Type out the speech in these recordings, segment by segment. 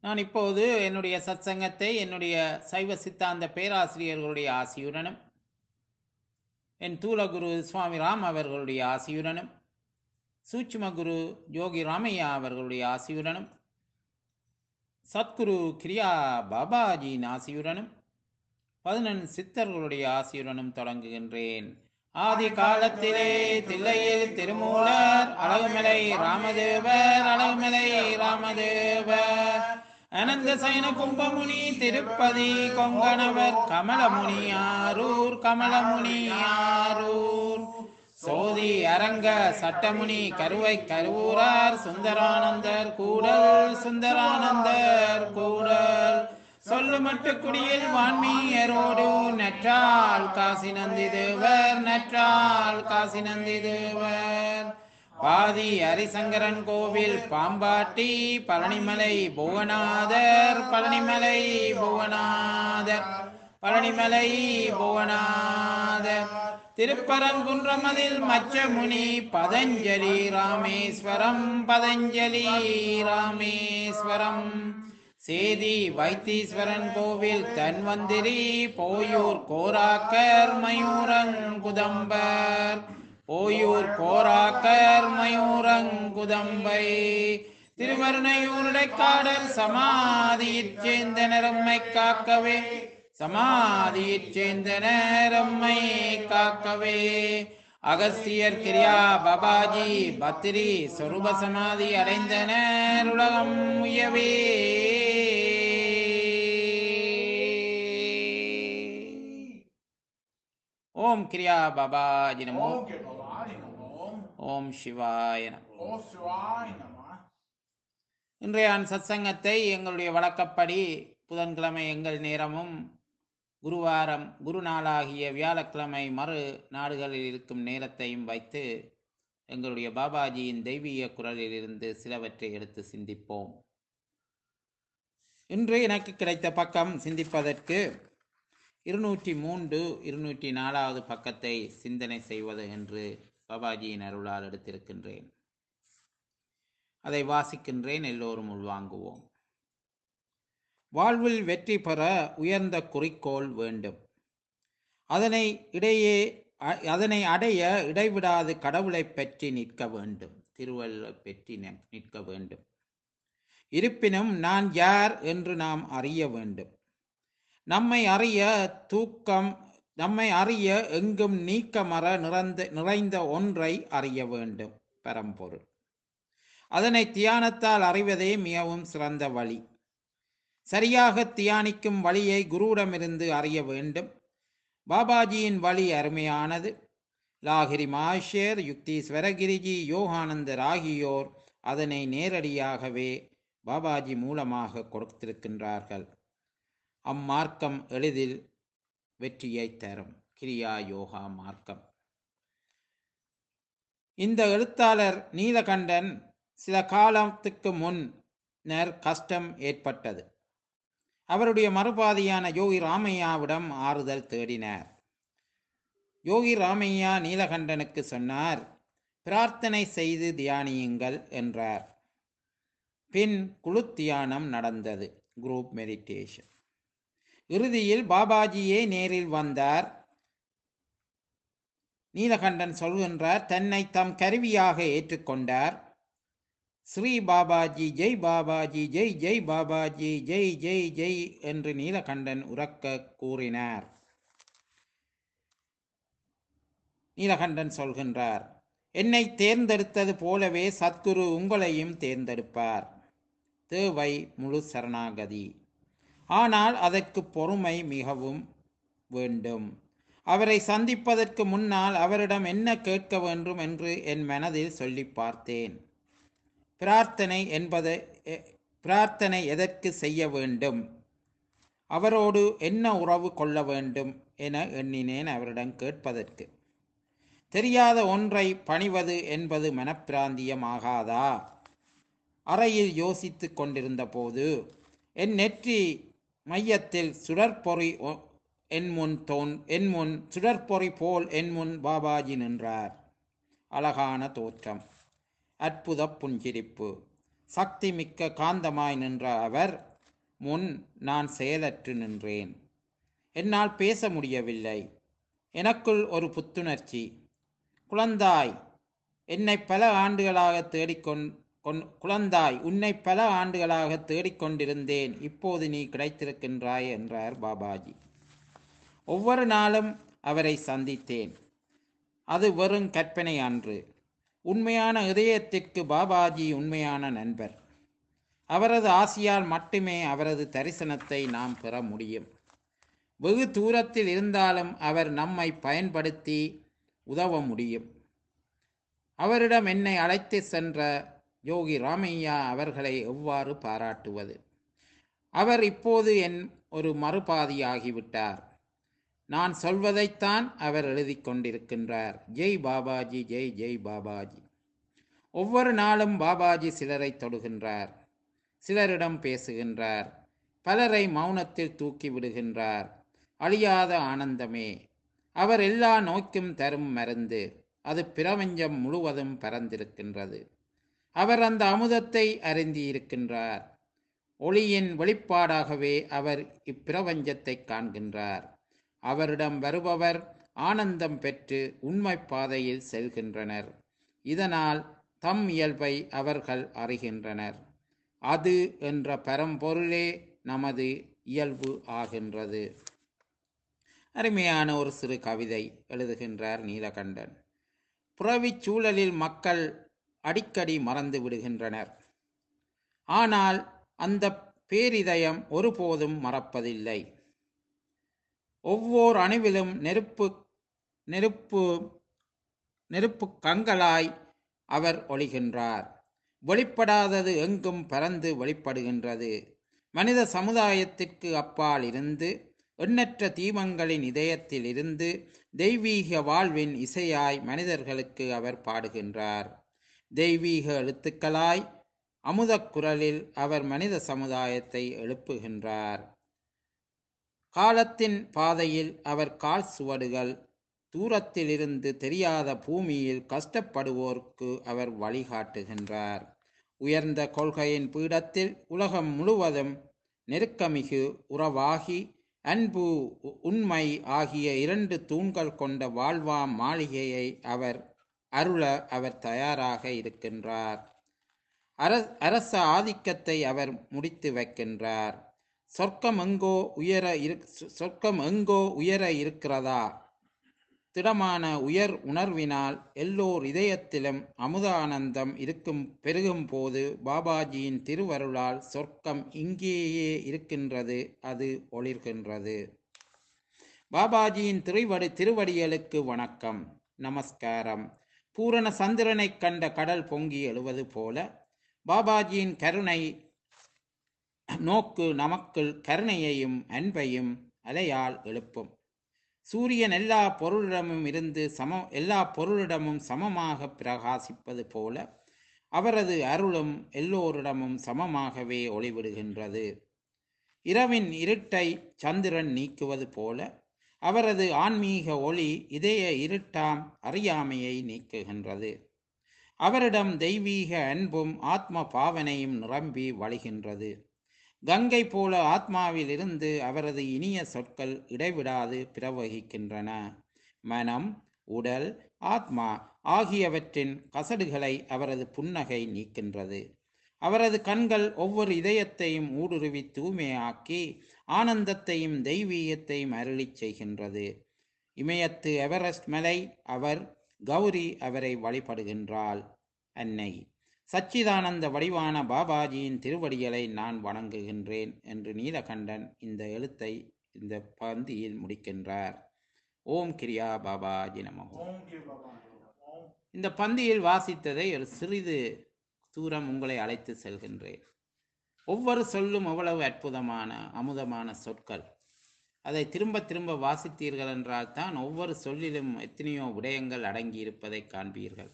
நான் இப்போது என்னுடைய சத்சங்கத்தை என்னுடைய சைவ சித்தாந்த பேராசிரியர்களுடைய ஆசியுடனும் என் தூலகுரு சுவாமி ராம் அவர்களுடைய ஆசியுடனும் சூட்சும குரு யோகி ராமையா அவர்களுடைய ஆசியுடனும் சத்குரு கிரியா பாபாஜியின் ஆசியுடனும் பதினெண் சித்தர்களுடைய ஆசியுடனும் தொடங்குகின்றேன் ஆதி காலத்திலே தில்லையில் திருமூலர் அழகுமலை ராமதேவர் அழகுமலை ராமதேவர் அனந்த சயன கும்பமுனி திருப்பதி கொங்கணவர் கமலமுனி ஆரூர் கமலமுனி ஆரூர் சோதி அரங்க சட்டமுனி கருவை கருவூரார் சுந்தரானந்தர் கூடல் சுந்தரானந்தர் கூடல் சொல்லு மட்டு குடியில் வான்மீயரோடு நற்றால் காசி நந்தி தேவர் நற்றால் காசி நந்தி தேவர் பாதி ஹரிசங்கரன் கோவில் பாம்பாட்டி பழனிமலை புவனாதர் பழனிமலை புவனாதர் பழனிமலை புவனாதர் திருப்பரங்குன்றமதில் மச்சமுனி பதஞ்சலி ராமேஸ்வரம் பதஞ்சலி ராமேஸ்வரம் சேதி வைத்தீஸ்வரன் கோவில் தன்வந்திரி போயூர் கோராக்கர் மயூரங்குதம்பர் போயூர் கோராக்கர் மயூரங்குதம்பை திருவருணையூருடைக்காடல் சமாதியிற் சேர்ந்தனர் எம்மை காக்கவே சமாதியிற் சேர்ந்தனர் எம்மை காக்கவே அகஸ்தியர் கிரியா பாபாஜி பத்திரி சொரூப சமாதி அடைந்தனர் உலகம் உயவே ஓம் கிரியா பாபாஜி நமோ ஓம் கிருபாய் நமோம் ஓம் சிவாய நமோ ஓம் சிவாய் நம இன்றைய சத்சங்கத்தை எங்களுடைய வழக்கப்படி புதன்கிழமை எங்கள் நேரமும் குருவாரம் குரு நாளாகிய வியாழக்கிழமை மறு நாடுகளில் இருக்கும் நேரத்தையும் வைத்து எங்களுடைய பாபாஜியின் தெய்வீக குரலிலிருந்து சிலவற்றை எடுத்து சிந்திப்போம் இன்று எனக்கு கிடைத்த பக்கம் சிந்திப்பதற்கு இருநூற்றி மூன்று இருநூற்றி நாலாவது பக்கத்தை சிந்தனை செய்வது என்று பாபாஜியின் அருளால் எடுத்திருக்கின்றேன் அதை வாசிக்கின்றேன் எல்லோரும் உள்வாங்குவோம் வாழ்வில் வெற்றி பெற உயர்ந்த குறிக்கோள் வேண்டும் அதனை இடையே அ- அதனை அடைய இடைவிடாது கடவுளைப் பற்றி நிற்க வேண்டும் திருவள்ளுவை பற்றி நி- நிற்க வேண்டும் இருப்பினும் நான் யார் என்று நாம் அறிய வேண்டும் நம்மை அறிய தூக்கம் நம்மை அறிய எங்கும் நீக்கமற நிறைந்த நிறைந்த ஒன்றை அறிய வேண்டும் பரம்பொருள் அதனை தியானத்தால் அறிவதே மிகவும் சிறந்த வழி சரியாக தியானிக்கும் வழியை குருவிடமிருந்து அறிய வேண்டும் பாபாஜியின் வழி அருமையானது லாகிரி மாஷேர் யுக்தீஸ்வரகிரிஜி யோகானந்தர் ஆகியோர் அதனை நேரடியாகவே பாபாஜி மூலமாக கொடுத்திருக்கின்றார்கள் அம்மார்க்கம் எளிதில் வெற்றியை தரும் கிரியா யோகா மார்க்கம் இந்த எழுத்தாளர் நீலகண்டன் சில காலத்துக்கு முன்னர் கஷ்டம் ஏற்பட்டது அவருடைய மறுபாதியான யோகி ராமையாவிடம் ஆறுதல் தேடினார் யோகி ராமையா நீலகண்டனுக்கு சொன்னார் பிரார்த்தனை செய்து தியானியுங்கள் என்றார் பின் குழு தியானம் நடந்தது குரூப் மெடிடேஷன் இறுதியில் பாபாஜியே நேரில் வந்தார் நீலகண்டன் சொல்கின்றார் தன்னை தம் கருவியாக ஏற்றுக்கொண்டார் ஸ்ரீ பாபாஜி ஜெய் பாபாஜி ஜெய் ஜெய் பாபாஜி ஜெய் ஜெய் ஜெய் என்று நீலகண்டன் உறக்க கூறினார் நீலகண்டன் சொல்கின்றார் என்னை தேர்ந்தெடுத்தது போலவே சத்குரு உங்களையும் தேர்ந்தெடுப்பார் தேவை முழு சரணாகதி ஆனால் அதற்கு பொறுமை மிகவும் வேண்டும் அவரை சந்திப்பதற்கு முன்னால் அவரிடம் என்ன கேட்க வேண்டும் என்று என் மனதில் சொல்லி பார்த்தேன் பிரார்த்தனை என்பதை எ- பிரார்த்தனை எதற்கு செய்ய வேண்டும் அவரோடு என்ன உறவு கொள்ள வேண்டும் என எண்ணினேன் அவரிடம் கேட்பதற்கு தெரியாத ஒன்றை பணிவது என்பது மனப்பிராந்தியமாகாதா அறையில் யோசித்துக் கொண்டிருந்த போது என் நெற்றி மையத்தில் சுடற்பொறி ஒ- என் முன் தோன் என் முன் சுடற்பொறி போல் என் முன் பாபாஜி நின்றார் அழகான தோற்றம் அற்புத புஞ்சிரிப்பு சக்தி மிக்க காந்தமாய் நின்ற அவர் முன் நான் செயலற்று நின்றேன் என்னால் பேச முடியவில்லை எனக்குள் ஒரு புத்துணர்ச்சி குழந்தாய் என்னை பல ஆண்டுகளாக தேடிக்கொண் கொண்- குழந்தாய் உன்னை பல ஆண்டுகளாக தேடிக்கொண்டிருந்தேன் இப்போது நீ கிடைத்திருக்கின்றாய் என்றார் பாபாஜி ஒவ்வொரு நாளும் அவரை சந்தித்தேன் அது வெறும் கற்பனை அன்று உண்மையான இதயத்திற்கு பாபாஜி உண்மையான நண்பர் அவரது ஆசியால் மட்டுமே அவரது தரிசனத்தை நாம் பெற முடியும் வெகு தூரத்தில் இருந்தாலும் அவர் நம்மை பயன்படுத்தி உதவ முடியும் அவரிடம் என்னை அழைத்து சென்ற யோகி ராமையா அவர்களை எவ்வாறு பாராட்டுவது அவர் இப்போது என் ஒரு மறுபாதியாகிவிட்டார் நான் சொல்வதைத்தான் அவர் எழுதி கொண்டிருக்கின்றார் ஜெய் பாபாஜி ஜெய் ஜெய் பாபாஜி ஒவ்வொரு நாளும் பாபாஜி சிலரை தொடுகின்றார் சிலரிடம் பேசுகின்றார் பலரை மௌனத்தில் தூக்கி விடுகின்றார் அழியாத ஆனந்தமே அவர் எல்லா நோய்க்கும் தரும் மருந்து அது பிரபஞ்சம் முழுவதும் பரந்திருக்கின்றது அவர் அந்த அமுதத்தை அருந்தியிருக்கின்றார் ஒளியின் வெளிப்பாடாகவே அவர் இப்பிரபஞ்சத்தை காண்கின்றார் அவரிடம் வருபவர் ஆனந்தம் பெற்று உண்மை பாதையில் செல்கின்றனர் இதனால் தம் இயல்பை அவர்கள் அறிகின்றனர் அது என்ற பரம்பொருளே நமது இயல்பு ஆகின்றது அருமையான ஒரு சிறு கவிதை எழுதுகின்றார் நீலகண்டன் புறவிச் சூழலில் மக்கள் அடிக்கடி மறந்து விடுகின்றனர் ஆனால் அந்த பேரிதயம் ஒருபோதும் மறப்பதில்லை ஒவ்வொரு அணுவிலும் நெருப்பு நெருப்பு நெருப்பு கங்களாய் அவர் ஒளிகின்றார் வெளிப்படாதது எங்கும் பறந்து வெளிப்படுகின்றது மனித சமுதாயத்திற்கு அப்பால் இருந்து எண்ணற்ற தீபங்களின் இதயத்தில் இருந்து தெய்வீக வாழ்வின் இசையாய் மனிதர்களுக்கு அவர் பாடுகின்றார் தெய்வீக எழுத்துக்களாய் அமுதக் குரலில் அவர் மனித சமுதாயத்தை எழுப்புகின்றார் காலத்தின் பாதையில் அவர் கால் சுவடுகள் தூரத்திலிருந்து தெரியாத பூமியில் கஷ்டப்படுவோருக்கு அவர் வழிகாட்டுகின்றார் உயர்ந்த கொள்கையின் பீடத்தில் உலகம் முழுவதும் நெருக்கமிகு உறவாகி அன்பு உ- உண்மை ஆகிய இரண்டு தூண்கள் கொண்ட வாழ்வாம் மாளிகையை அவர் அருள அவர் தயாராக இருக்கின்றார் அர- அரச ஆதிக்கத்தை அவர் முடித்து வைக்கின்றார் சொர்க்கம் எங்கோ உயர இரு சொர்க்கம் எங்கோ உயர இருக்கிறதா திடமான உயர் உணர்வினால் எல்லோர் இதயத்திலும் அமுதானந்தம் இருக்கும் பெருகும் போது பாபாஜியின் திருவருளால் சொர்க்கம் இங்கேயே இருக்கின்றது அது ஒளிர்கின்றது பாபாஜியின் திருவடி திருவடிகளுக்கு வணக்கம் நமஸ்காரம் பூரண சந்திரனைக் கண்ட கடல் பொங்கி எழுவது போல பாபாஜியின் கருணை நோக்கு நமக்குள் கருணையையும் அன்பையும் அலையால் எழுப்பும் சூரியன் எல்லா பொருளிடமும் இருந்து சம எல்லா பொருளிடமும் சமமாக பிரகாசிப்பது போல அவரது அருளும் எல்லோரிடமும் சமமாகவே ஒளிவிடுகின்றது இரவின் இருட்டை சந்திரன் நீக்குவது போல அவரது ஆன்மீக ஒளி இதய இருட்டாம் அறியாமையை நீக்குகின்றது அவரிடம் தெய்வீக அன்பும் ஆத்ம பாவனையும் நிரம்பி வழிகின்றது கங்கை போல ஆத்மாவில் இருந்து அவரது இனிய சொற்கள் இடைவிடாது பிரவகிக்கின்றன மனம் உடல் ஆத்மா ஆகியவற்றின் கசடுகளை அவரது புன்னகை நீக்கின்றது அவரது கண்கள் ஒவ்வொரு இதயத்தையும் ஊடுருவி தூய்மையாக்கி ஆனந்தத்தையும் தெய்வீகத்தையும் அருளிச் செய்கின்றது இமயத்து எவரெஸ்ட் மலை அவர் கௌரி அவரை வழிபடுகின்றாள் அன்னை சச்சிதானந்த வடிவான பாபாஜியின் திருவடிகளை நான் வணங்குகின்றேன் என்று நீலகண்டன் இந்த எழுத்தை இந்த பந்தியில் முடிக்கின்றார் ஓம் கிரியா பாபாஜி நமோ ஓம் கே பாபா ஓம் இந்த பந்தியில் வாசித்ததை ஒரு சிறிது தூரம் உங்களை அழைத்து செல்கின்றேன் ஒவ்வொரு சொல்லும் எவ்வளவு அற்புதமான அமுதமான சொற்கள் அதை திரும்ப திரும்ப வாசித்தீர்கள் என்றால் தான் ஒவ்வொரு சொல்லிலும் எத்தனையோ விடயங்கள் அடங்கி இருப்பதை காண்பீர்கள்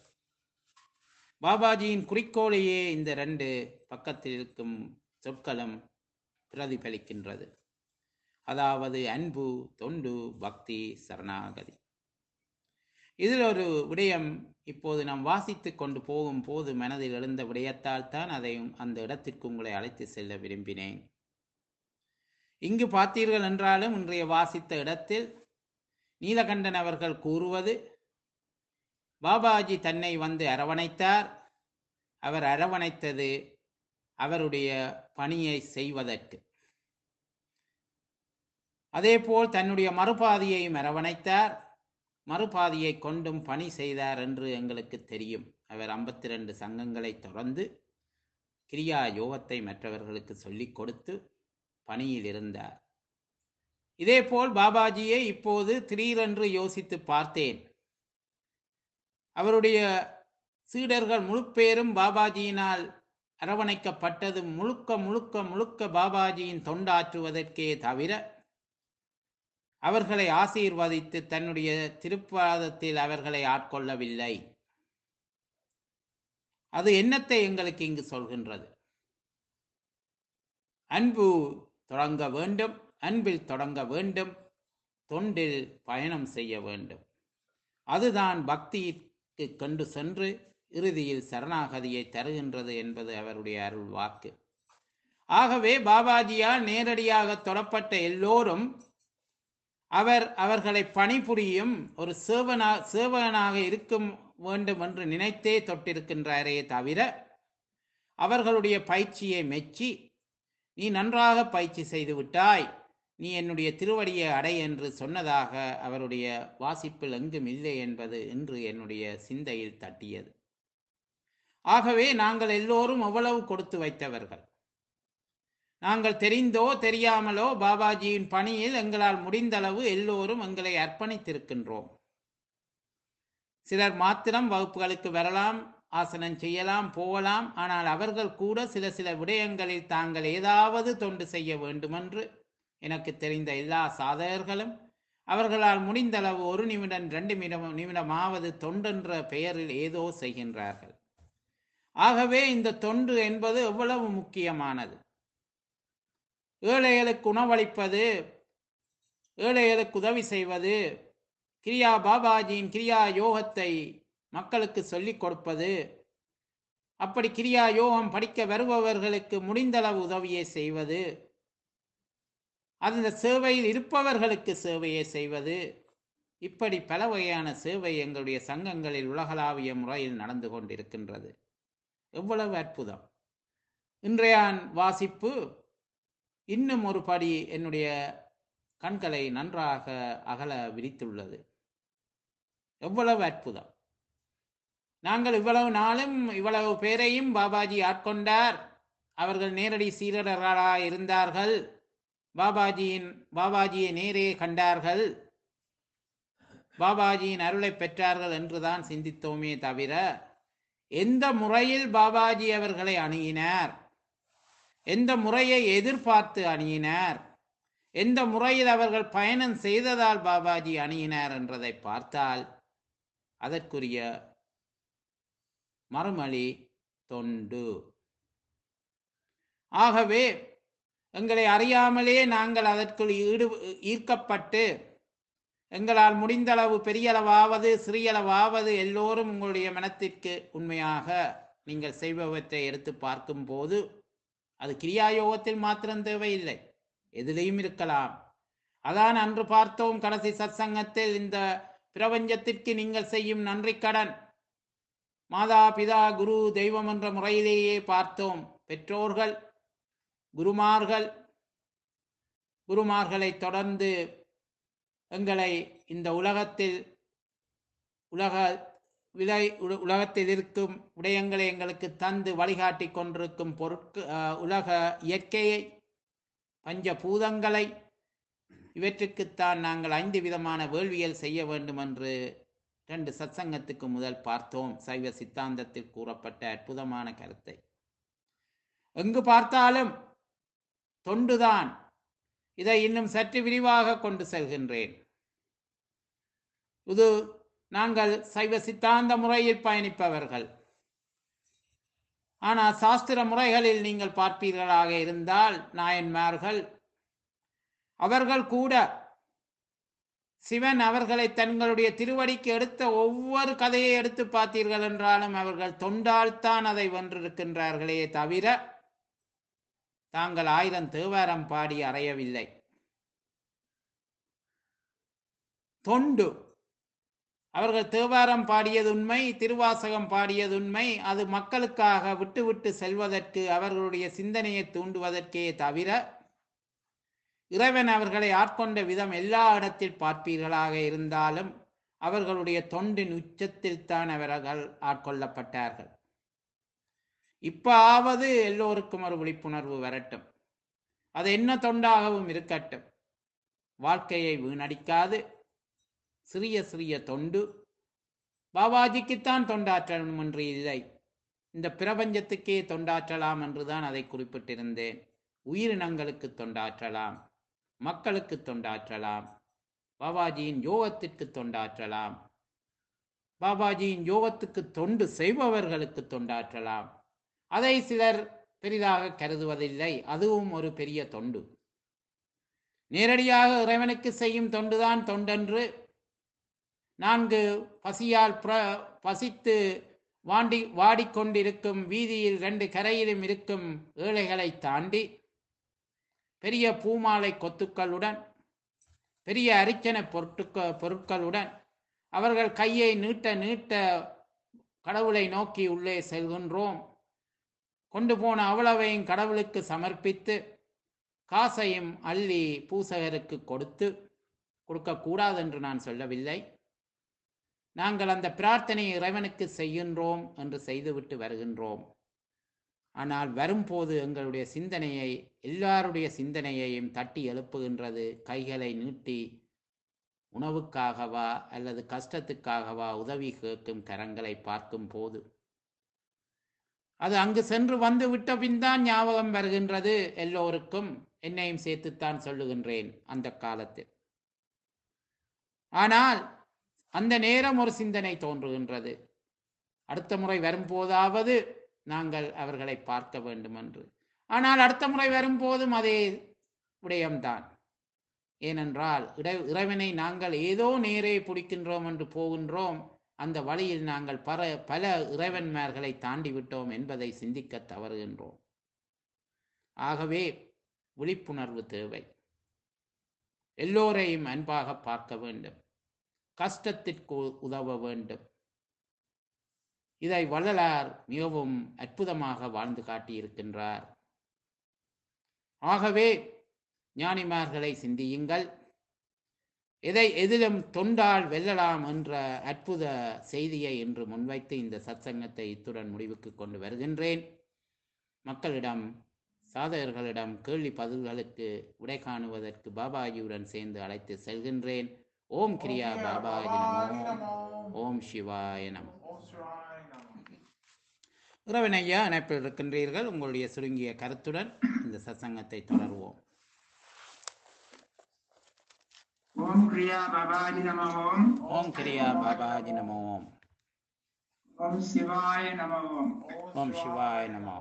பாபாஜியின் குறிக்கோளையே இந்த ரெண்டு பக்கத்தில் இருக்கும் சொற்களும் பிரதிபலிக்கின்றது அதாவது அன்பு தொண்டு பக்தி சரணாகதி இதில் ஒரு விடயம் இப்போது நாம் வாசித்து கொண்டு போகும் போது மனதில் எழுந்த விடயத்தால் தான் அதை அந்த இடத்திற்கு உங்களை அழைத்து செல்ல விரும்பினேன் இங்கு பார்த்தீர்கள் என்றாலும் இன்றைய வாசித்த இடத்தில் நீலகண்டன் அவர்கள் கூறுவது பாபாஜி தன்னை வந்து அரவணைத்தார் அவர் அரவணைத்தது அவருடைய பணியை செய்வதற்கு அதேபோல் தன்னுடைய மறுபாதியையும் அரவணைத்தார் மறுபாதியை கொண்டும் பணி செய்தார் என்று எங்களுக்கு தெரியும் அவர் ஐம்பத்தி ரெண்டு சங்கங்களை தொடர்ந்து கிரியா யோகத்தை மற்றவர்களுக்கு சொல்லிக் கொடுத்து பணியில் இருந்தார் இதேபோல் பாபாஜியை இப்போது திடீரென்று யோசித்து பார்த்தேன் அவருடைய சீடர்கள் முழு பேரும் பாபாஜியினால் அரவணைக்கப்பட்டது முழுக்க முழுக்க முழுக்க பாபாஜியின் தொண்டாற்றுவதற்கே தவிர அவர்களை ஆசீர்வதித்து தன்னுடைய திருப்பாதத்தில் அவர்களை ஆட்கொள்ளவில்லை அது என்னத்தை எங்களுக்கு இங்கு சொல்கின்றது அன்பு தொடங்க வேண்டும் அன்பில் தொடங்க வேண்டும் தொண்டில் பயணம் செய்ய வேண்டும் அதுதான் பக்திக்கு கொண்டு சென்று இறுதியில் சரணாகதியை தருகின்றது என்பது அவருடைய அருள் வாக்கு ஆகவே பாபாஜியால் நேரடியாக தொடப்பட்ட எல்லோரும் அவர் அவர்களை பணிபுரியும் ஒரு சேவனா சேவகனாக இருக்கும் வேண்டும் என்று நினைத்தே தொட்டிருக்கின்றாரே தவிர அவர்களுடைய பயிற்சியை மெச்சி நீ நன்றாக பயிற்சி செய்து விட்டாய் நீ என்னுடைய திருவடியை அடை என்று சொன்னதாக அவருடைய வாசிப்பில் எங்கும் இல்லை என்பது இன்று என்னுடைய சிந்தையில் தட்டியது ஆகவே நாங்கள் எல்லோரும் எவ்வளவு கொடுத்து வைத்தவர்கள் நாங்கள் தெரிந்தோ தெரியாமலோ பாபாஜியின் பணியில் எங்களால் முடிந்தளவு எல்லோரும் எங்களை அர்ப்பணித்திருக்கின்றோம் சிலர் மாத்திரம் வகுப்புகளுக்கு வரலாம் ஆசனம் செய்யலாம் போகலாம் ஆனால் அவர்கள் கூட சில சில விடயங்களில் தாங்கள் ஏதாவது தொண்டு செய்ய வேண்டுமென்று எனக்கு தெரிந்த எல்லா சாதகர்களும் அவர்களால் முடிந்தளவு ஒரு நிமிடம் ரெண்டு நிமிடம் நிமிடமாவது தொண்டென்ற பெயரில் ஏதோ செய்கின்றார்கள் ஆகவே இந்த தொண்டு என்பது எவ்வளவு முக்கியமானது ஏழைகளுக்கு உணவளிப்பது ஏழைகளுக்கு உதவி செய்வது கிரியா பாபாஜியின் கிரியா யோகத்தை மக்களுக்கு சொல்லிக் கொடுப்பது அப்படி கிரியா யோகம் படிக்க வருபவர்களுக்கு முடிந்தளவு உதவியை செய்வது அந்த சேவையில் இருப்பவர்களுக்கு சேவையை செய்வது இப்படி பல வகையான சேவை எங்களுடைய சங்கங்களில் உலகளாவிய முறையில் நடந்து கொண்டிருக்கின்றது எவ்வளவு அற்புதம் இன்றையான் வாசிப்பு இன்னும் ஒரு படி என்னுடைய கண்களை நன்றாக அகல விரித்துள்ளது எவ்வளவு அற்புதம் நாங்கள் இவ்வளவு நாளும் இவ்வளவு பேரையும் பாபாஜி ஆட்கொண்டார் அவர்கள் நேரடி சீரர்களாக இருந்தார்கள் பாபாஜியின் பாபாஜியை நேரே கண்டார்கள் பாபாஜியின் அருளை பெற்றார்கள் என்றுதான் சிந்தித்தோமே தவிர எந்த முறையில் பாபாஜி அவர்களை அணுகினார் எந்த முறையை எதிர்பார்த்து அணுகினார் எந்த முறையில் அவர்கள் பயணம் செய்ததால் பாபாஜி அணுகினார் என்றதை பார்த்தால் அதற்குரிய மறுமொழி தொண்டு ஆகவே எங்களை அறியாமலே நாங்கள் அதற்குள் ஈடு ஈர்க்கப்பட்டு எங்களால் முடிந்தளவு பெரியளவாவது சிறியளவாவது எல்லோரும் உங்களுடைய மனத்திற்கு உண்மையாக நீங்கள் செய்பவற்றை எடுத்து பார்க்கும்போது அது கிரியாயோகத்தில் மாத்திரம் தேவையில்லை எதிலையும் இருக்கலாம் அதான் அன்று பார்த்தோம் கடைசி சத்சங்கத்தில் இந்த பிரபஞ்சத்திற்கு நீங்கள் செய்யும் நன்றி கடன் மாதா பிதா குரு தெய்வம் என்ற முறையிலேயே பார்த்தோம் பெற்றோர்கள் குருமார்கள் குருமார்களை தொடர்ந்து எங்களை இந்த உலகத்தில் உலக விலை உல- உலகத்தில் இருக்கும் விடயங்களை எங்களுக்கு தந்து வழிகாட்டி கொண்டிருக்கும் பொருட்கு அஹ், உலக இயற்கையை பஞ்சபூதங்களை இவற்றுக்குத்தான் நாங்கள் ஐந்து விதமான வேள்வியல் செய்ய வேண்டும் என்று ரெண்டு சத்சங்கத்துக்கு முதல் பார்த்தோம் சைவ சித்தாந்தத்தில் கூறப்பட்ட அற்புதமான கருத்தை எங்கு பார்த்தாலும் தொண்டுதான் இதை இன்னும் சற்று விரிவாக கொண்டு செல்கின்றேன் இது நாங்கள் சைவ சித்தாந்த முறையில் பயணிப்பவர்கள் ஆனால் சாஸ்திர முறைகளில் நீங்கள் பார்ப்பீர்களாக இருந்தால் நாயன்மார்கள் அவர்கள் கூட சிவன் அவர்களை தங்களுடைய திருவடிக்கு எடுத்த ஒவ்வொரு கதையை எடுத்து பார்த்தீர்கள் என்றாலும் அவர்கள் தொண்டால்தான் அதை வென்றிருக்கின்றார்களே தவிர தாங்கள் ஆயிரம் தேவாரம் பாடி அறையவில்லை தொண்டு அவர்கள் தேவாரம் பாடியது உண்மை திருவாசகம் பாடியது உண்மை அது மக்களுக்காக விட்டு விட்டு செல்வதற்கு அவர்களுடைய சிந்தனையை தூண்டுவதற்கே தவிர இறைவன் அவர்களை ஆட்கொண்ட விதம் எல்லா இடத்தில் பார்ப்பீர்களாக இருந்தாலும் அவர்களுடைய தொண்டின் உச்சத்தில் தான் அவர்கள் ஆட்கொள்ளப்பட்டார்கள் இப்பாவது எல்லோருக்கும் ஒரு விழிப்புணர்வு வரட்டும் அது என்ன தொண்டாகவும் இருக்கட்டும் வாழ்க்கையை வீணடிக்காது சிறிய சிறிய தொண்டு பாபாஜிக்குத்தான் தொண்டாற்றணும் என்று இல்லை இந்த பிரபஞ்சத்துக்கே தொண்டாற்றலாம் என்றுதான் அதை குறிப்பிட்டிருந்தேன் உயிரினங்களுக்கு தொண்டாற்றலாம் மக்களுக்கு தொண்டாற்றலாம் பாபாஜியின் யோகத்திற்கு தொண்டாற்றலாம் பாபாஜியின் யோகத்துக்கு தொண்டு செய்பவர்களுக்கு தொண்டாற்றலாம் அதை சிலர் பெரிதாக கருதுவதில்லை அதுவும் ஒரு பெரிய தொண்டு நேரடியாக இறைவனுக்கு செய்யும் தொண்டுதான் தொண்டென்று நான்கு பசியால் பிர பசித்து வாண்டி வாடிக்கொண்டிருக்கும் வீதியில் ரெண்டு கரையிலும் இருக்கும் ஏழைகளை தாண்டி பெரிய பூமாலை கொத்துக்களுடன் பெரிய அரிச்சனை பொருட்க பொருட்களுடன் அவர்கள் கையை நீட்ட நீட்ட கடவுளை நோக்கி உள்ளே செல்கின்றோம் கொண்டு போன அவ்வளவையும் கடவுளுக்கு சமர்ப்பித்து காசையும் அள்ளி பூசகருக்கு கொடுத்து கொடுக்கக்கூடாது என்று நான் சொல்லவில்லை நாங்கள் அந்த பிரார்த்தனையை இறைவனுக்கு செய்கின்றோம் என்று செய்துவிட்டு வருகின்றோம் ஆனால் வரும்போது எங்களுடைய சிந்தனையை எல்லாருடைய சிந்தனையையும் தட்டி எழுப்புகின்றது கைகளை நீட்டி உணவுக்காகவா அல்லது கஷ்டத்துக்காகவா உதவி கேட்கும் கரங்களை பார்க்கும் போது அது அங்கு சென்று வந்து விட்ட பின் தான் ஞாபகம் வருகின்றது எல்லோருக்கும் என்னையும் சேர்த்துத்தான் சொல்லுகின்றேன் அந்த காலத்தில் ஆனால் அந்த நேரம் ஒரு சிந்தனை தோன்றுகின்றது அடுத்த முறை வரும்போதாவது நாங்கள் அவர்களை பார்க்க வேண்டும் என்று ஆனால் அடுத்த முறை வரும்போதும் அதே விடயம்தான் ஏனென்றால் இறை இறைவனை நாங்கள் ஏதோ நேரே பிடிக்கின்றோம் என்று போகின்றோம் அந்த வழியில் நாங்கள் பல பல இறைவன்மார்களை தாண்டி விட்டோம் என்பதை சிந்திக்க தவறுகின்றோம் ஆகவே விழிப்புணர்வு தேவை எல்லோரையும் அன்பாக பார்க்க வேண்டும் கஷ்டத்திற்கு உதவ வேண்டும் இதை வள்ளலார் மிகவும் அற்புதமாக வாழ்ந்து காட்டியிருக்கின்றார் ஆகவே ஞானிமார்களை சிந்தியுங்கள் எதை எதிலும் தொண்டால் வெல்லலாம் என்ற அற்புத செய்தியை இன்று முன்வைத்து இந்த சத்சங்கத்தை இத்துடன் முடிவுக்கு கொண்டு வருகின்றேன் மக்களிடம் சாதகர்களிடம் கேள்வி பதில்களுக்கு விடை காணுவதற்கு பாபாஜியுடன் சேர்ந்து அழைத்து செல்கின்றேன் ஓம் கிரியா பாபாஜி நமோ ஓம் சிவாய நமோ ஓம் சிவாய நமோ உறவினையா இணைப்பில் இருக்கின்றீர்கள் உங்களுடைய சுருங்கிய கருத்துடன் இந்த சத்சங்கத்தை தொடர்வோம் ஓம் பிரியா பாபாஜி நம ஓம் ஓம் கிரியா பாபாஜி நமோ ஓம் ஓம் சிவாய நம ஓம் ஓம் சிவாய நமோ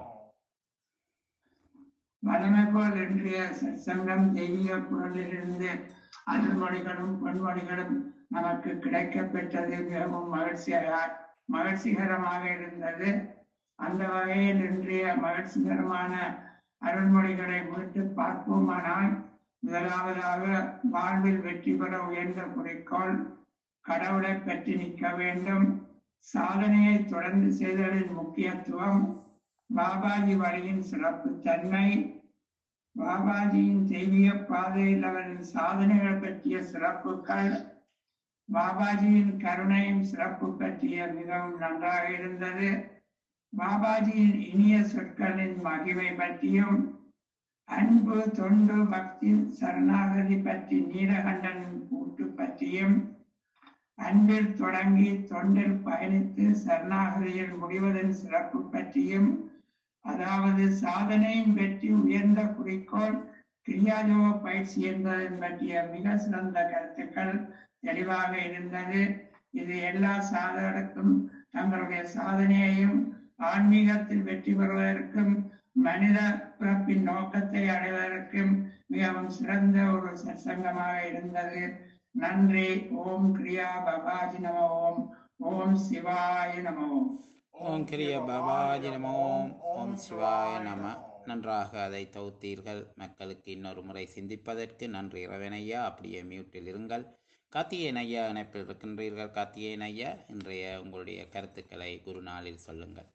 வலிமை போல் இன்றைய சங்கம் தெய்வீக குரலிலிருந்து அருள்மொழிகளும் பொன்மொழிகளும் நமக்கு கிடைக்கப் பெற்றது மிகவும் மகிழ்ச்சியாக மகிழ்ச்சிகரமாக இருந்தது அந்த வகையில் இன்றைய மகிழ்ச்சிகரமான அருள்மொழிகளை மீட்டு பார்ப்போமானால் முதலாவதாக வாழ்வில் வெற்றி பெற உயர்ந்த குறிக்கோள் கடவுளை பற்றி நிற்க வேண்டும் சாதனையை தொடர்ந்து செய்தலின் முக்கியத்துவம் பாபாஜி வழியின் சிறப்பு தன்மை பாபாஜியின் தெய்வீக பாதையில் அவரின் சாதனைகள் பற்றிய சிறப்புகள் பாபாஜியின் கருணையும் சிறப்பு பற்றிய மிகவும் நன்றாக இருந்தது பாபாஜியின் இனிய சொற்களின் மகிமை பற்றியும் அன்பு தொண்டு பக்தி சரணாகதி பற்றி நீலகண்டனின் கூட்டு பற்றியும் அன்பில் தொடங்கி தொண்டில் பயணித்து சரணாகதியில் முடிவதன் சிறப்பு பற்றியும் அதாவது சாதனையின் வெற்றி உயர்ந்த குறிக்கோள் கிரியாயோக பயிற்சி என்பதன் பற்றிய மிக சிறந்த கருத்துக்கள் தெளிவாக இருந்தது இது எல்லா சாதகருக்கும் தங்களுடைய சாதனையையும் ஆன்மீகத்தில் வெற்றி பெறுவதற்கும் மனித பிறப்பின் நோக்கத்தை அடைவதற்கும் மிகவும் சிறந்த ஒரு சத்சங்கமாக இருந்தது நன்றி ஓம் கிரியா பாபாஜி நம ஓம் ஓம் சிவாய நம ஓம் ஓம் கிரிய பாபாஜி நமோ ஓம் சிவாய நம நன்றாக அதை தொகுத்தீர்கள் மக்களுக்கு இன்னொரு முறை சிந்திப்பதற்கு நன்றி இறைவனையா அப்படியே மியூட்டில் இருங்கள் கார்த்திகேயன் ஐயா இணைப்பில் இருக்கின்றீர்கள் கார்த்திகேயன் ஐயா இன்றைய உங்களுடைய கருத்துக்களை குருநாளில் சொல்லுங்கள்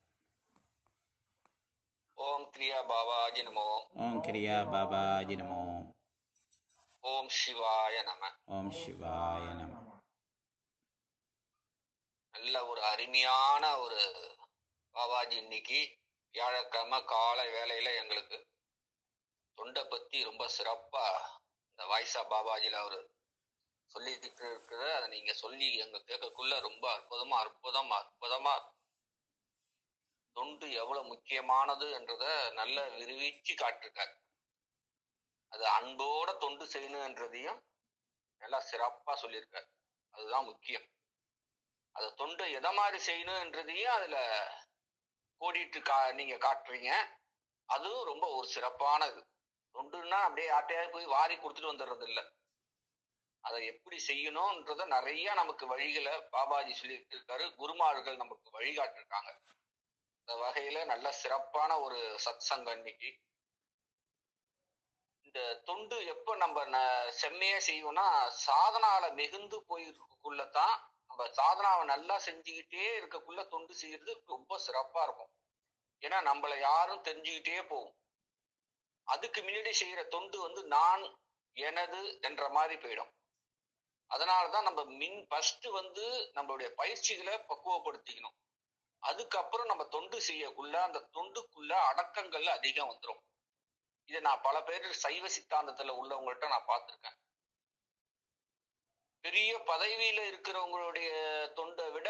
ஓம் கிரியா பாபாஜி நமோ ஓம் கிரியா பாபாஜி நமோ ஓம் சிவாய நம ஓம் சிவாய நம நல்ல ஒரு அருமையான ஒரு பாபாஜி இன்னைக்கு வியாழக்கிழமை காலை வேலையில எங்களுக்கு தொண்டை பத்தி ரொம்ப சிறப்பா இந்த வாய்ஸா பாபாஜில அவரு சொல்லிட்டு இருக்குது அதை நீங்க சொல்லி எங்க கேட்கக்குள்ள ரொம்ப அற்புதமா அற்புதமா அற்புதமா தொண்டு எவ்வளவு முக்கியமானது என்றத நல்ல விரிவிச்சு காட்டிருக்காரு அது அன்போட தொண்டு செய்யணுன்றதையும் நல்லா சிறப்பா சொல்லியிருக்காரு அதுதான் முக்கியம் அதை தொண்டு எதை மாதிரி செய்யணுன்றதையும் அதுல கோடிட்டு கா நீங்க காட்டுறீங்க அதுவும் ரொம்ப ஒரு சிறப்பானது தொண்டுன்னா அப்படியே யார்ட்டையாவது போய் வாரி கொடுத்துட்டு வந்துடுறது இல்ல அதை எப்படி செய்யணும்ன்றத நிறைய நமக்கு வழிகளை பாபாஜி சொல்லி இருக்காரு குருமார்கள் நமக்கு வழிகாட்டிருக்காங்க இந்த வகையில நல்ல சிறப்பான ஒரு சத் சங்கம் இன்னைக்கு இந்த தொண்டு எப்ப நம்ம ந- செம்மையா செய்வோம்னா சாதனால மிகுந்து போயிருக்குள்ளதான் நம்ம சாதனாவை நல்லா செஞ்சுக்கிட்டே இருக்கக்குள்ள தொண்டு செய்யறது ரொம்ப சிறப்பா இருக்கும் ஏன்னா நம்மள யாரும் தெரிஞ்சுக்கிட்டே போகும் அதுக்கு முன்னாடி செய்யற தொண்டு வந்து நான் எனது என்ற மாதிரி போயிடும் அதனாலதான் நம்ம மின் ஃபர்ஸ்ட் வந்து நம்மளுடைய பயிற்சிகளை பக்குவப்படுத்திக்கணும் அதுக்கப்புறம் நம்ம தொண்டு செய்யக்குள்ள அந்த தொண்டுக்குள்ள அடக்கங்கள் அதிகம் வந்துடும் இதை நான் பல பேர் சைவ சித்தாந்தத்துல உள்ளவங்கள்ட்ட நான் பார்த்திருக்கேன் பெரிய பதவியில இருக்கிறவங்களுடைய தொண்டை விட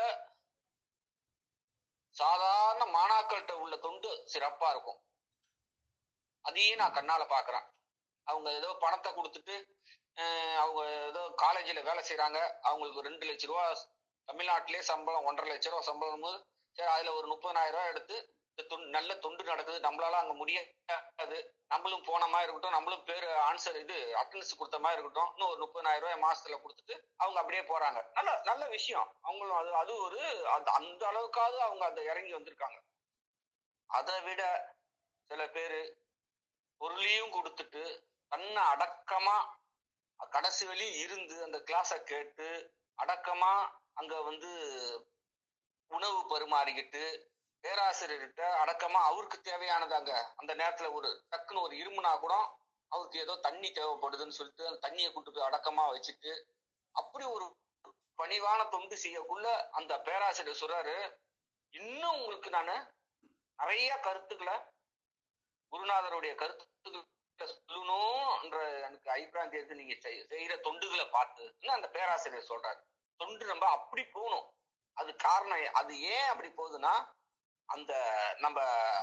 சாதாரண மாணாக்கள்கிட்ட உள்ள தொண்டு சிறப்பா இருக்கும் அதையே நான் கண்ணால பாக்குறேன் அவங்க ஏதோ பணத்தை கொடுத்துட்டு அஹ், அவங்க ஏதோ காலேஜில் வேலை செய்றாங்க அவங்களுக்கு ரெண்டு லட்ச ரூபா தமிழ்நாட்டிலே சம்பளம் ஒன்றரை லட்ச ரூபா சம்பளம் போது சரி அதுல ஒரு முப்பதாயிரம் ரூபாய் எடுத்து இந்த தொண்டு நல்ல தொண்டு நடக்குது நம்மளால அங்க முடியாது நம்மளும் போன மாதிரி இருக்கட்டும் நம்மளும் பேர் ஆன்சர் இது அட்டண்டன்ஸ் கொடுத்த மாதிரி இருக்கட்டும் இன்னும் ஒரு முப்பதாயிரம் ரூபாய் மாசத்துல கொடுத்துட்டு அவங்க அப்படியே போறாங்க நல்ல நல்ல விஷயம் அவங்களும் அது அது ஒரு அந்த அந்த அளவுக்காவது அவங்க அந்த இறங்கி வந்திருக்காங்க அதை விட சில பேரு பொருளையும் கொடுத்துட்டு தன்னை அடக்கமா கடைசி வழி இருந்து அந்த கிளாஸை கேட்டு அடக்கமா அங்க வந்து உணவு பரிமாறிக்கிட்டு பேராசிரியர்கிட்ட அடக்கமா அவருக்கு தேவையானது அங்க அந்த நேரத்துல ஒரு டக்குன்னு ஒரு இருமுனா கூட அவருக்கு ஏதோ தண்ணி தேவைப்படுதுன்னு சொல்லிட்டு அந்த தண்ணியை கூட்டு போய் அடக்கமா வச்சுட்டு அப்படி ஒரு பணிவான தொண்டு செய்யக்குள்ள அந்த பேராசிரியர் சொல்றாரு இன்னும் உங்களுக்கு நானு நிறைய கருத்துக்களை குருநாதருடைய கருத்துக்களை சொல்லணும்ன்ற எனக்கு அபிப்பிராயம் தெரிஞ்சு நீங்க செய்- செய்யற தொண்டுகளை பார்த்து இன்னும் அந்த பேராசிரியர் சொல்றாரு தொண்டு நம்ம அப்படி போகணும் அது காரணம் அது ஏன் அப்படி போகுதுன்னா அந்த நம்ம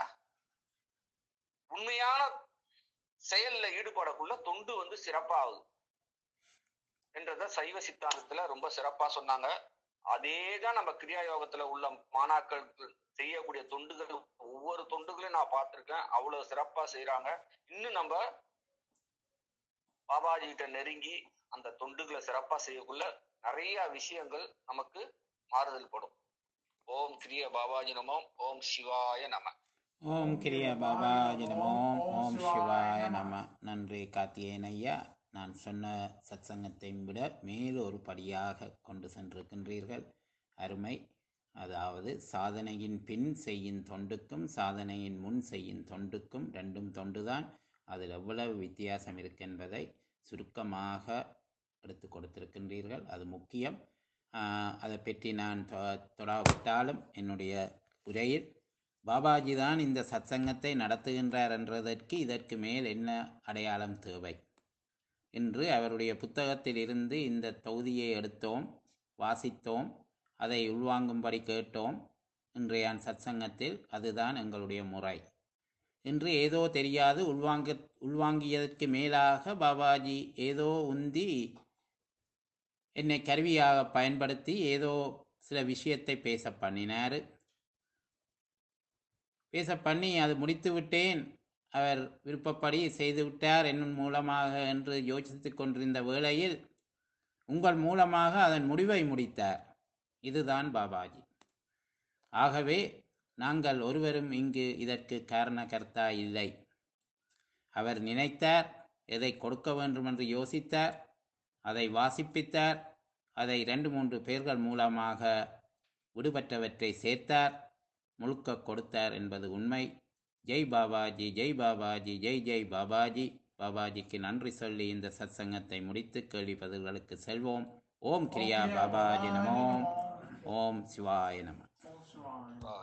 உண்மையான செயல்ல ஈடுபடக்குள்ள தொண்டு வந்து சிறப்பாகுது என்றத சைவ சித்தாந்தத்துல ரொம்ப சிறப்பா சொன்னாங்க அதேதான் நம்ம கிரியா யோகத்துல உள்ள மாணாக்களுக்கு செய்யக்கூடிய தொண்டுகள் ஒவ்வொரு தொண்டுகளையும் நான் பார்த்திருக்கேன் அவ்வளவு சிறப்பா செய்றாங்க இன்னும் நம்ம பாபாஜி கிட்ட நெருங்கி அந்த தொண்டுகளை சிறப்பா செய்யக்குள்ள நிறைய விஷயங்கள் நமக்கு மாறுதல் படும் ஓம் கிரிய பாபாஜி நமோம் ஓம் சிவாய நம ஓம் கிரியா பாபாஜி நமோ ஓம் சிவாய நம நன்றி கார்த்திகேயன் ஐயா நான் சொன்ன சத்சங்கத்தை விட மேல் ஒரு படியாக கொண்டு சென்றிருக்கின்றீர்கள் அருமை அதாவது சாதனையின் பின் செய்யும் தொண்டுக்கும் சாதனையின் முன் செய்யும் தொண்டுக்கும் ரெண்டும் தொண்டுதான் அதில் எவ்வளவு வித்தியாசம் இருக்கின்றதை சுருக்கமாக எடுத்து கொடுத்திருக்கின்றீர்கள் அது முக்கியம் ஆஹ் அதை பற்றி நான் தொ- தொடாவிட்டாலும் என்னுடைய உரையில் பாபாஜி தான் இந்த சத்சங்கத்தை நடத்துகின்றார் என்றதற்கு இதற்கு மேல் என்ன அடையாளம் தேவை என்று அவருடைய புத்தகத்தில் இருந்து இந்த தொகுதியை எடுத்தோம் வாசித்தோம் அதை உள்வாங்கும்படி கேட்டோம் இன்றைய சத்சங்கத்தில் அதுதான் எங்களுடைய முறை இன்று ஏதோ தெரியாது உள்வாங்க உள்வாங்கியதற்கு மேலாக பாபாஜி ஏதோ உந்தி என்னை கருவியாக பயன்படுத்தி ஏதோ சில விஷயத்தை பேச பண்ணினார் பேச பண்ணி அது முடித்து விட்டேன் அவர் விருப்பப்படி செய்து விட்டார் என்னும் மூலமாக என்று யோசித்துக் கொண்டிருந்த வேளையில் உங்கள் மூலமாக அதன் முடிவை முடித்தார் இதுதான் பாபாஜி ஆகவே நாங்கள் ஒருவரும் இங்கு இதற்கு காரணகர்த்தா இல்லை அவர் நினைத்தார் எதை கொடுக்க வேண்டும் என்று யோசித்தார் அதை வாசிப்பித்தார் அதை ரெண்டு மூன்று பேர்கள் மூலமாக விடுபட்டவற்றை சேர்த்தார் முழுக்க கொடுத்தார் என்பது உண்மை ஜெய் பாபாஜி ஜெய் பாபாஜி ஜெய் ஜெய் பாபாஜி பாபாஜிக்கு நன்றி சொல்லி இந்த சத்சங்கத்தை முடித்து கேள்வி பதில்களுக்கு செல்வோம் ஓம் கிரியா பாபாஜி நமோ ஓம் சிவாய நம